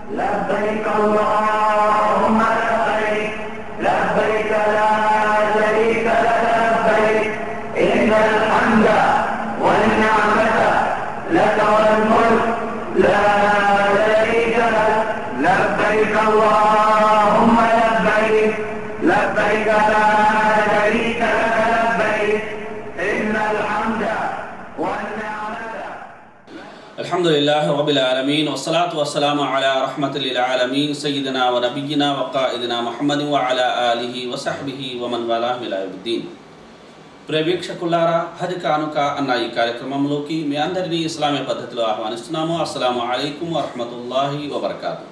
لبيك اللهم لبيك لبيك لا شريك لك لبيك إن الحمد والنعمة لك والملك لا شريك لك لبيك اللهم لبيك لبيك لا شريك لك لبيك إن الحمد والنعمة الحمد لله رب العالمين والصلاة والسلام على رحمة للعالمين سيدنا ونبينا وقائدنا محمد وعلى آله وصحبه ومن والاه إلى يوم الدين ప్రేక్షకులారా హజ్ కానుక అన్న ఈ కార్యక్రమంలోకి మీ అందరినీ ఇస్లామీ పద్ధతిలో ఆహ్వానిస్తున్నాము అస్సలాము అలైకుం వరహమతుల్లాహి వబర్కాతు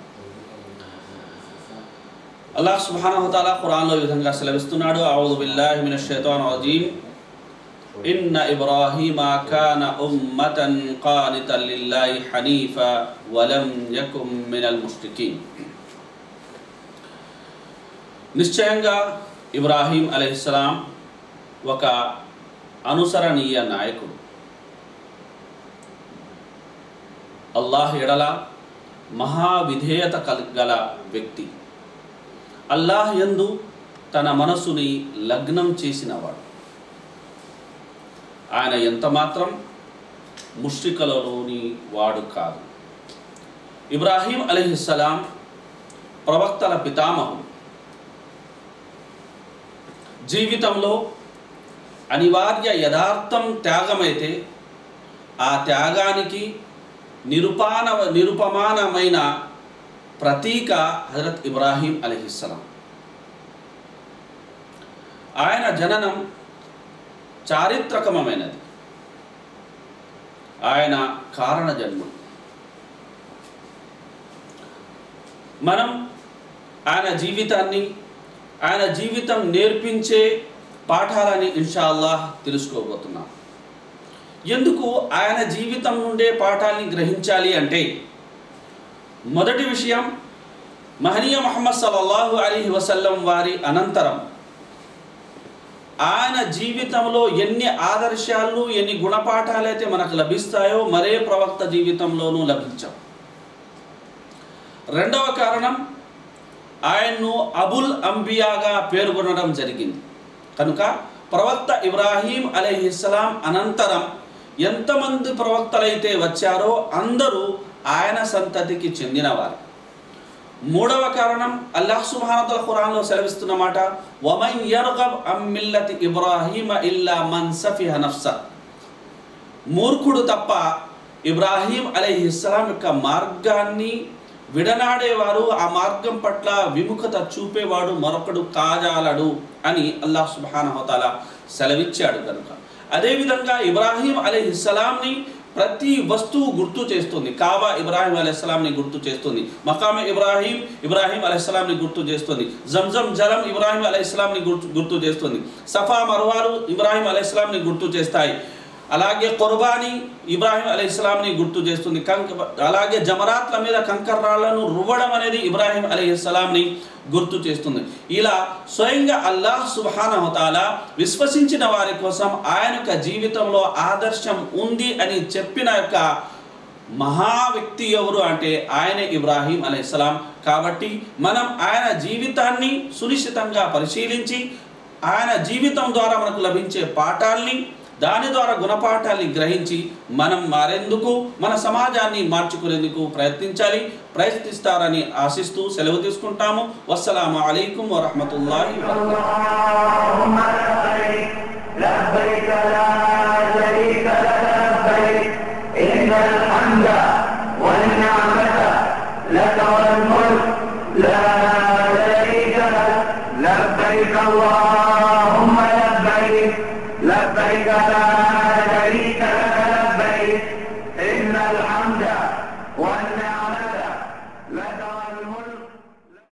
అల్లాహ్ సుబ్హానహు వతఆలా ఖురాన్లో ఈ విధంగా సెలవిస్తున్నాడు అఊదు బిల్లాహి మినష్ షైతానిర్ రజీం ఇన్న ఇబ్రాహీమ కాన ఉమ్మతన్ ఖానితన్ లిల్లాహి హనీఫా వలం యకుం మినల్ ముష్రికీన్ నిశ్చయంగా ఇబ్రాహీం అలైహిస్సలాం ఒక అనుసరణీయ నాయకుడు అల్లాహ్ ఎడల మహావిధేయత గల వ్యక్తి అల్లాహ్ యందు తన మనసుని లగ్నం చేసినవాడు ఆయన ఎంత మాత్రం ముష్టికలలోని వాడు కాదు ఇబ్రాహీం అలీహిస్సలాం ప్రవక్తల పితామహుడు జీవితంలో అనివార్య యథార్థం త్యాగమైతే ఆ త్యాగానికి నిరుపాన నిరుపమానమైన ప్రతీక హజరత్ ఇబ్రాహీం అలీహిస్సలాం ఆయన జననం చారిత్రకమైనది ఆయన కారణ జన్ముడు మనం ఆయన జీవితాన్ని ఆయన జీవితం నేర్పించే పాఠాలని ఇన్షాల్లాహ్ తెలుసుకోబోతున్నాం ఎందుకు ఆయన జీవితం నుండే పాఠాలని గ్రహించాలి అంటే మొదటి విషయం మహనీయ మహమ్మద్ సల్లల్లాహు అలీహి వసల్లం వారి అనంతరం ఆయన జీవితంలో ఎన్ని ఆదర్శాలు ఎన్ని గుణపాఠాలు అయితే మనకు లభిస్తాయో మరే ప్రవక్త జీవితంలోనూ లభించవు రెండవ కారణం ఆయన్ను అబుల్ అంబియాగా పేర్కొనడం జరిగింది కనుక ప్రవక్త ఇబ్రాహీం అలీహిస్సలాం అనంతరం ఎంతమంది ప్రవక్తలైతే వచ్చారో అందరూ ఆయన సంతతికి చెందినవారు మూడవ కారణం అల్లాహ్ సుబ్హానహు ఖురాన్లో సెలవిస్తున్న మాట వమన్ యర్గబ్ అమ్ మిల్లతి ఇబ్రాహీమ ఇల్లా మన్ సఫిహ నఫ్స మూర్ఖుడు తప్ప ఇబ్రాహీం అలైహిస్సలాం యొక్క మార్గాన్ని విడనాడేవారు ఆ మార్గం పట్ల విముఖత చూపేవాడు మరొకడు కాజాలడు అని అల్లాహ్ సుబానహతాల సెలవిచ్చాడు కనుక అదేవిధంగా ఇబ్రాహీం అలీహిస్సలాంని ప్రతి వస్తువు గుర్తు చేస్తుంది కాబా ఇబ్రాహీం అలైహిస్సలాంని గుర్తు చేస్తుంది మకామె ఇబ్రాహీం ఇబ్రాహీం అలైహిస్సలాంని గుర్తు చేస్తుంది జంజం జలం ఇబ్రాహీం అలైహిస్సలాంని గుర్తు గుర్తు చేస్తుంది సఫా మర్వాలు ఇబ్రాహీం అలైహిస్సలాంని గుర్తు చేస్తాయి అలాగే కుర్బానీ ఇబ్రాహీం అలీస్లాంని గుర్తు చేస్తుంది కంక అలాగే జమరాత్ల మీద కంకర్రాళ్లను రువ్వడం అనేది ఇబ్రాహీం అలీస్లాంని గుర్తు చేస్తుంది ఇలా స్వయంగా అల్లాహ్ సుబానహతాల విశ్వసించిన వారి కోసం ఆయన యొక్క జీవితంలో ఆదర్శం ఉంది అని చెప్పిన యొక్క మహా వ్యక్తి ఎవరు అంటే ఆయన ఇబ్రాహీం అలైహిస్సలాం కాబట్టి మనం ఆయన జీవితాన్ని సునిశ్చితంగా పరిశీలించి ఆయన జీవితం ద్వారా మనకు లభించే పాఠాల్ని దాని ద్వారా గుణపాఠాల్ని గ్రహించి మనం మారేందుకు మన సమాజాన్ని మార్చుకునేందుకు ప్రయత్నించాలి ప్రయత్నిస్తారని ఆశిస్తూ సెలవు తీసుకుంటాము వస్సలాము అలైకుం వరహమతుల్లాహి اللهم لبيك لبيك لا شريك لك لبيك إن الحمد والنعمة لك والملك لا